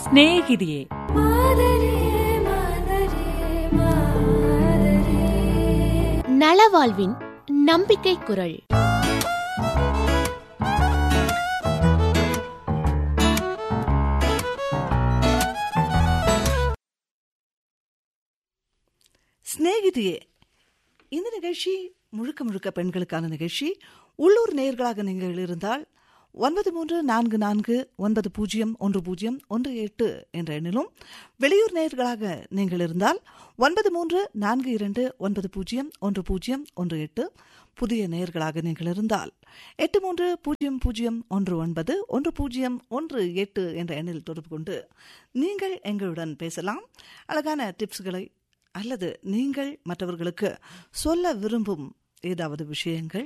സ്നേഹിതിയെ நலவாழ்வின் நம்பிக்கை குரல் சிநேகிதியே இந்த நிகழ்ச்சி முழுக்க முழுக்க பெண்களுக்கான நிகழ்ச்சி உள்ளூர் நேயர்களாக நீங்கள் இருந்தால் ஒன்பது மூன்று நான்கு நான்கு ஒன்பது பூஜ்ஜியம் ஒன்று பூஜ்ஜியம் ஒன்று எட்டு என்ற எண்ணிலும் வெளியூர் நேயர்களாக நீங்கள் இருந்தால் ஒன்பது மூன்று நான்கு இரண்டு ஒன்பது பூஜ்ஜியம் ஒன்று பூஜ்ஜியம் ஒன்று எட்டு புதிய நேயர்களாக நீங்கள் இருந்தால் எட்டு மூன்று பூஜ்ஜியம் பூஜ்ஜியம் ஒன்று ஒன்பது ஒன்று பூஜ்ஜியம் ஒன்று எட்டு என்ற எண்ணில் தொடர்பு கொண்டு நீங்கள் எங்களுடன் பேசலாம் அழகான டிப்ஸ்களை அல்லது நீங்கள் மற்றவர்களுக்கு சொல்ல விரும்பும் ஏதாவது விஷயங்கள்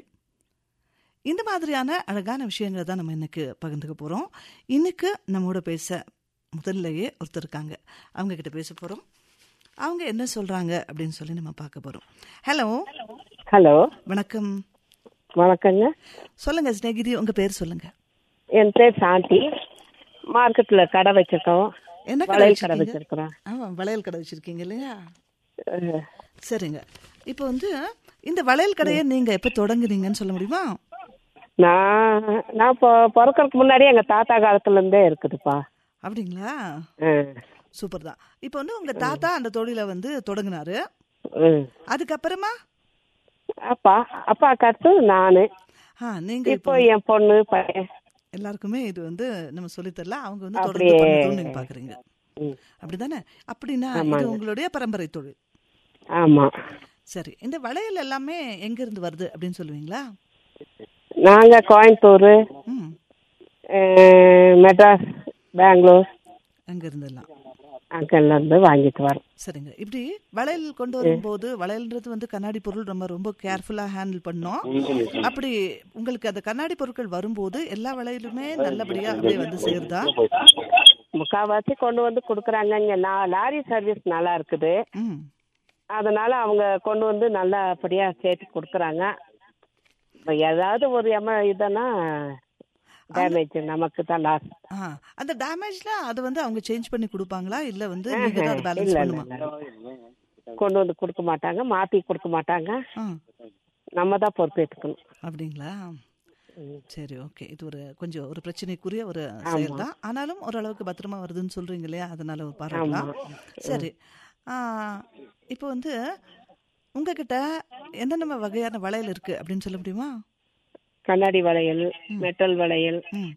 இந்த மாதிரியான அழகான விஷயங்களை தான் நம்ம இன்னைக்கு பகிர்ந்துக்க போகிறோம் இன்னைக்கு நம்மோட பேச முதல்லையே ஒருத்தர் இருக்காங்க அவங்க கிட்ட பேச போகிறோம் அவங்க என்ன சொல்கிறாங்க அப்படின்னு சொல்லி நம்ம பார்க்க போகிறோம் ஹலோ ஹலோ வணக்கம் வணக்கங்க சொல்லுங்க ஸ்நேகிதி உங்க பேர் சொல்லுங்க என் பேர் சாந்தி மார்க்கெட்ல கடை வச்சிருக்கோம் என்ன கடை வளையல் கடை வச்சிருக்கீங்க வச்சிருக்கிறோம் ஆமா வளையல் கடை வச்சிருக்கீங்க இல்லையா அஹ், சரிங்க இப்போ வந்து இந்த வளையல் கடையை நீங்க எப்ப தொடங்குனீங்கன்னு சொல்ல முடியுமா நான் நான் இப்போ பிறக்கறதுக்கு முன்னாடியே எங்க தாத்தா காலத்துல இருந்தே இருக்குதுப்பா அப்படிங்களா அஹ், சூப்பர் தான் இப்போ வந்து உங்க தாத்தா அந்த தொழிலை வந்து தொடங்கினாரு ம். அதுக்கப்புறமா அப்பா அப்பா அடுத்து நானு ஆ நீங்க இப்போ இப்போ என் பொண்ணு பையன் எல்லாருக்குமே இது வந்து நம்ம சொல்லித் தரல அவங்க வந்து தொடர்ந்து அப்படியே. பண்ணணும்னு நீங்க பாக்குறீங்க ம். அப்படிதானே அப்படின்னா இது ஆமாங்க. உங்களுடைய பரம்பரை தொழில் ஆமா சரி இந்த வளையல் எல்லாமே எங்க இருந்து வருது அப்படின்னு சொல்லுவீங்களா நாங்க கோயம்புத்தூர் ம் அஹ், மெட்ராஸ் பெங்களூர் அங்க இருந்தெல்லாம் அங்கெல்லாம் இருந்து வாங்கிட்டு வரோம் சரிங்க இப்படி வளையல் கொண்டு வரும்போது வளையல்ன்றது வந்து கண்ணாடி பொருள் நம்ம ரொம்ப கேர்ஃபுல்லா ஹேண்டில் பண்ணோம் அப்படி உங்களுக்கு அந்த கண்ணாடி பொருட்கள் வரும்போது எல்லா வளையலுமே நல்லபடியா அப்படியே வந்து சேருதா முக்காவாசி கொண்டு வந்து கொடுக்குறாங்க இங்க நான் லாரி சர்வீஸ் நல்லா இருக்குது ம் அதனால அவங்க கொண்டு வந்து நல்லபடியா சேர்த்து கொடுக்குறாங்க இப்போ ஏதாவது ஒரு எம இதனா டேமேஜ் நமக்கு தான் லாஸ் ஆ அந்த டேமேஜ்ல அது வந்து அவங்க சேஞ்ச் பண்ணி கொடுப்பாங்களா இல்ல வந்து நீங்க தான் அதை பேலன்ஸ் இல்ல பண்ணுமா இல்ல கொண்டு வந்து கொடுக்க மாட்டாங்க மாத்தி கொடுக்க மாட்டாங்க ஆ நம்ம தான் பொறுப்பேற்றுக்கணும் அப்படிங்களா சரி ஓகே இது ஒரு கொஞ்சம் ஒரு பிரச்சனைக்குரிய ஒரு செயல் தான் ஆனாலும் ஓரளவுக்கு பத்திரமா வருதுன்னு சொல்றீங்க இல்லையா அதனால ஒரு பாராட்டலாம் சரி ஆ, இப்போ வந்து உங்ககிட்ட என்னென்ன வகையான வளையல் இருக்கு அப்படின்னு சொல்ல முடியுமா கண்ணாடி வளையல் மெட்டல் வளையல் ம்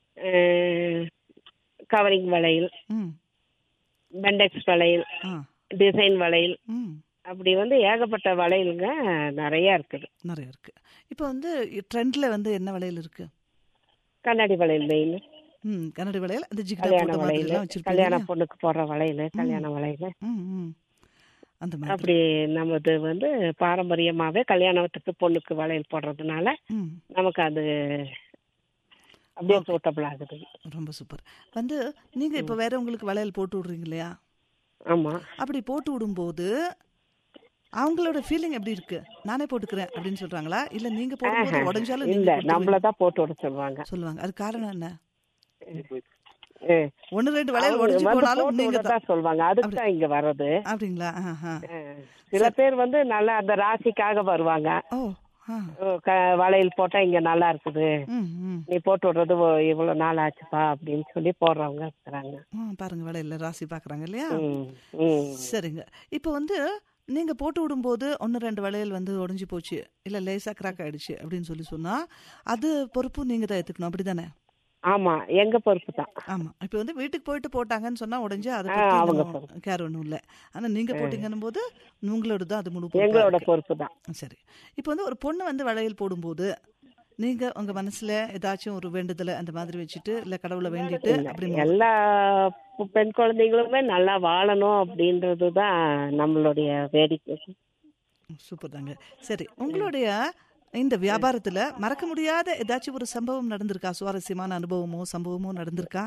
கவரிங் வளையல் ம் பெண்டெக்ஸ் வளையல் ஆ டிசைன் வளையல் ம் அப்படி வந்து ஏகப்பட்ட வளையலுங்க நிறைய இருக்குது நிறைய இருக்கு இப்போ வந்து ட்ரெண்ட்ல வந்து என்ன வளையல் இருக்கு கண்ணாடி வளையல் மெயின் ம் கண்ணாடி வளையல் அந்த ஜிகிட்டா கல்யாண போட்ட மாதிரி வளையல் எல்லாம் வச்சிருப்பீங்க கல்யாண இல்லையா? பொண்ணுக்கு போடுற வளையல் கல்யாண வளையல் ம் ம் அந்த மாதிரி அப்படி நமது வந்து பாரம்பரியமாவே கல்யாணத்துக்கு பொண்ணுக்கு வளையல் போடுறதுனால ம் நமக்கு அது அப்படியே சூட்டபிள் ஆகுது ரொம்ப சூப்பர் வந்து நீங்க இப்போ வேற உங்களுக்கு வளையல் போட்டு விடுறீங்க இல்லையா ஆமா அப்படி போட்டு விடும்போது அவங்களோட ஃபீலிங் எப்படி இருக்கு நானே போட்டுக்கிறேன் அப்படின்னு சொல்றாங்களா இல்ல நீங்க போடும்போது உடஞ்சாலும் இல்ல நீங்க கொடுத்துருவீங்க? நம்மளதான் போட்டு விட சொல்லுவாங்க சொல்லுவாங்க அது காரணம் என்ன ஏ, ஒன்னு ரெண்டு வளையல் அவங்க உடஞ்சு வந்து போனாலும் போட்டு நீங்க விட தான் சொல்லுவாங்க அதுக்கு தான் இங்க வர்றது அப்படிங்களா ஆஹா. ஏ, சில பேர் வந்து நல்லா அந்த ராசிக்காக வருவாங்க ஓ ஆ. ஓ, க- வளையல் போட்டா இங்க நல்லா இருக்குது ம் ம் நீ போட்டு விடுறது ஓ, இவ்வளவு நாள் ஆச்சுப்பா அப்படின்னு சொல்லி போடுறவங்க இருக்கிறாங்க ஆ, பாருங்க வளையல்ல ராசி பாக்குறாங்க இல்லையா ம், ம். சரிங்க இப்போ வந்து நீங்க போட்டு விடும்போது ஒன்று ரெண்டு வளையல் வந்து உடஞ்சி போச்சு இல்ல லேசா கிராக் ஆயிடுச்சு அப்படின்னு சொல்லி சொன்னா அது பொறுப்பு நீங்க தான் எடுத்துக்கணும் அப்படிதானே ஆமா எங்க பொறுப்பு தான் ஆமா இப்போ வந்து வீட்டுக்கு போயிட்டு போட்டாங்கன்னு சொன்னா உடஞ்சு அதை ஆ, அவங்க பத்தி கேர் ஒன்றும் இல்லை ஆனா நீங்க போட்டீங்கன்னும் போது உங்களோட தான் அது முழு பொறுப்பா எங்களோட இருக்கு. பொறுப்பு தான் சரி இப்போ வந்து ஒரு பொண்ணு வந்து வளையல் போடும்போது நீங்க உங்க மனசுல ஏதாச்சும் ஒரு வேண்டுதலை அந்த மாதிரி வச்சுட்டு இல்ல கடவுளை வேண்டிட்டு அப்படி மு- எல்லா பெ- பெண் குழந்தைகளுமே நல்லா வாழணும் அப்படின்றது தான் நம்மளுடைய வேடிக்கை சூப்பர் தாங்க சரி உங்களுடைய இந்த வியாபாரத்துல மறக்க முடியாத ஏதாச்சும் ஒரு சம்பவம் நடந்திருக்கா சுவாரஸ்யமான அனுபவமோ சம்பவமோ நடந்திருக்கா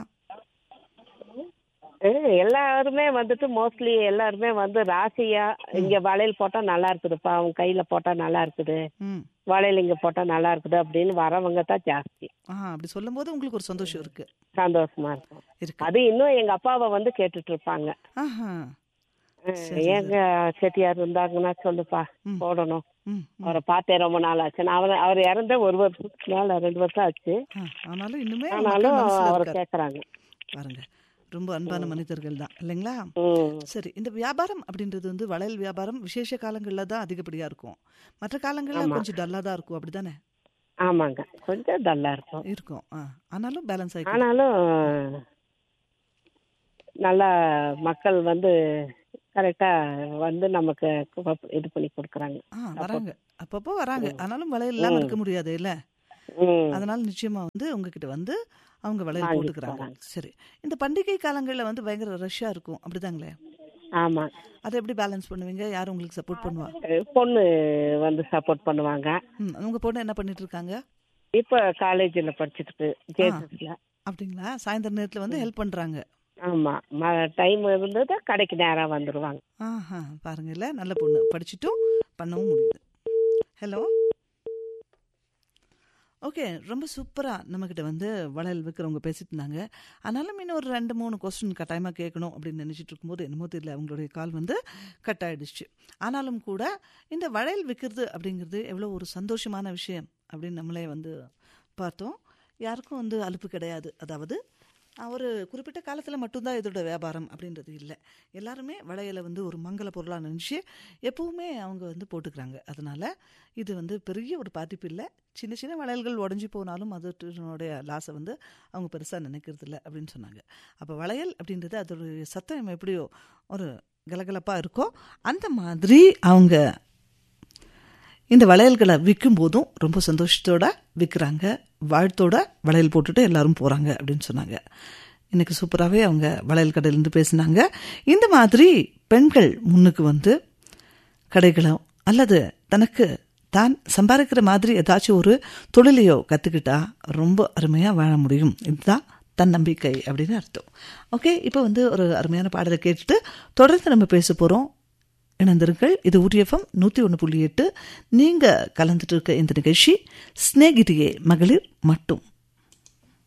ஏ, எல்லாருமே வந்துட்டு மோஸ்ட்லி எல்லாருமே வந்து ராசியா இங்க வளையல் போட்டா நல்லா இருக்குதுப்பா அவங்க கையில போட்டா நல்லா இருக்குது ம் வளையல் இங்க போட்டா நல்லா இருக்குது அப்படின்னு வரவங்க தான் ஜாஸ்தி ஆ அப்படி சொல்லும்போது உங்களுக்கு ஒரு சந்தோஷம் இருக்கு சந்தோஷமா இருக்கும் இருக்கு அது இன்னும் எங்க அப்பாவை வந்து கேட்டுட்டு இருப்பாங்க ஆஹா அஹ், எங்க செட்டியார் இருந்தாங்கன்னா சொல்லுப்பா ம். போடணும் ம் அவரை பார்த்தே ரொம்ப நாள் ஆச்சு நான் அவர் அவர் இறந்த ஒரு வருஷத்துக்கு மேல ரெண்டு வருஷம் ஆச்சு ஆ, ஆனாலும் இன்னுமே ஆனாலும் மக்கள் மனசுல அவர் இருக்காரு. கேக்குறாங்க பாருங்க ரொம்ப அன்பான மனிதர்கள் தான் இல்லைங்களா ம் சரி இந்த வியாபாரம் அப்படின்றது வந்து வளையல் வியாபாரம் விசேஷ காலங்கள்ல தான் அதிகப்படியா இருக்கும் மற்ற காலங்கள்ல ஆமா. கொஞ்சம் டல்லா தான் இருக்கும் அப்படிதானே ஆமாங்க கொஞ்சம் டல்லா இருக்கும் இருக்கும் ஆ ஆனாலும் பேலன்ஸ் ஆயிக்கும் ஆனாலும் நல்லா மக்கள் வந்து கரெக்டா வந்து நமக்கு கு- இது பண்ணி கொடுக்குறாங்க ஆ வராங்க அப்பப்போ வராங்க ஆனாலும் வளையல் இல்லாம இருக்க முடியாது இல்ல ம் அதனால நிச்சயமா வந்து உங்ககிட்ட வந்து அவங்க வளையல் வாங்கிட்டு போட்டுக்கிறாங்க போறாங்க. சரி இந்த பண்டிகை காலங்கள்ல வந்து பயங்கர ரஷ்ஷா இருக்கும் அப்படிதாங்களே ஆமா அதை எப்படி பேலன்ஸ் பண்ணுவீங்க யார் உங்களுக்கு சப்போர்ட் பண்ணுவா அஹ் பொண்ணு வந்து சப்போர்ட் பண்ணுவாங்க ம் உங்க பொண்ணு என்ன பண்ணிட்டு இருக்காங்க இப்ப காலேஜ்ல படிச்சுட்டு ஜேசஸ்ல அப்படிங்களா சாயந்தர நேரத்துல வந்து ஹெல்ப் பண்றாங்க ஆமா டைம் இருந்தது கடைக்கு நேரா வந்துருவாங்க ஆஹா பாருங்க இல்ல நல்ல பொண்ணு படிச்சுட்டும் பண்ணவும் முடியுது ஹலோ ஓகே ரொம்ப சூப்பராக நம்மக்கிட்ட வந்து வளையல் விற்கிறவங்க பேசிட்டு இருந்தாங்க ஆனாலும் இன்னும் ஒரு ரெண்டு மூணு கொஸ்டின் கட்டாயமாக கேட்கணும் அப்படின்னு நினச்சிட்டு இருக்கும்போது என்னமோ தெரியல அவங்களுடைய கால் வந்து கட் ஆயிடுச்சு ஆனாலும் கூட இந்த வளையல் விற்கிறது அப்படிங்கிறது எவ்வளோ ஒரு சந்தோஷமான விஷயம் அப்படின்னு நம்மளே வந்து பார்த்தோம் யாருக்கும் வந்து அலுப்பு கிடையாது அதாவது ஒரு குறிப்பிட்ட காலத்தில் மட்டும்தான் இதோட வியாபாரம் அப்படின்றது இல்லை எல்லாருமே வளையலை வந்து ஒரு மங்கள பொருளாக நினச்சி எப்பவுமே அவங்க வந்து போட்டுக்கிறாங்க அதனால இது வந்து பெரிய ஒரு பாதிப்பு இல்லை சின்ன சின்ன வளையல்கள் உடஞ்சி போனாலும் அதனுடைய லாஸை வந்து அவங்க பெருசாக நினைக்கிறது இல்லை அப்படின்னு சொன்னாங்க அப்போ வளையல் அப்படின்றது அதோடைய சத்தம் எப்படியோ ஒரு கலகலப்பாக இருக்கோ அந்த மாதிரி அவங்க இந்த வளையல்களை விற்கும் போதும் ரொம்ப சந்தோஷத்தோட விற்கிறாங்க வாழ்த்தோட வளையல் போட்டுட்டு எல்லாரும் போகிறாங்க அப்படின்னு சொன்னாங்க இன்னைக்கு சூப்பராகவே அவங்க வளையல் கடையிலேருந்து பேசினாங்க இந்த மாதிரி பெண்கள் முன்னுக்கு வந்து கடைகளோ அல்லது தனக்கு தான் சம்பாதிக்கிற மாதிரி ஏதாச்சும் ஒரு தொழிலையோ கற்றுக்கிட்டா ரொம்ப அருமையாக வாழ முடியும் இதுதான் தன்னம்பிக்கை அப்படின்னு அர்த்தம் ஓகே இப்போ வந்து ஒரு அருமையான பாடலை கேட்டுட்டு தொடர்ந்து நம்ம பேச போகிறோம் இணைந்திருங்கள் இது ஊரியஃபம் நூற்றி ஒன்று புள்ளி எட்டு நீங்கள் கலந்துட்டு இருக்க இந்த நிகழ்ச்சி ஸ்நேகிதியே மகளிர் மட்டும்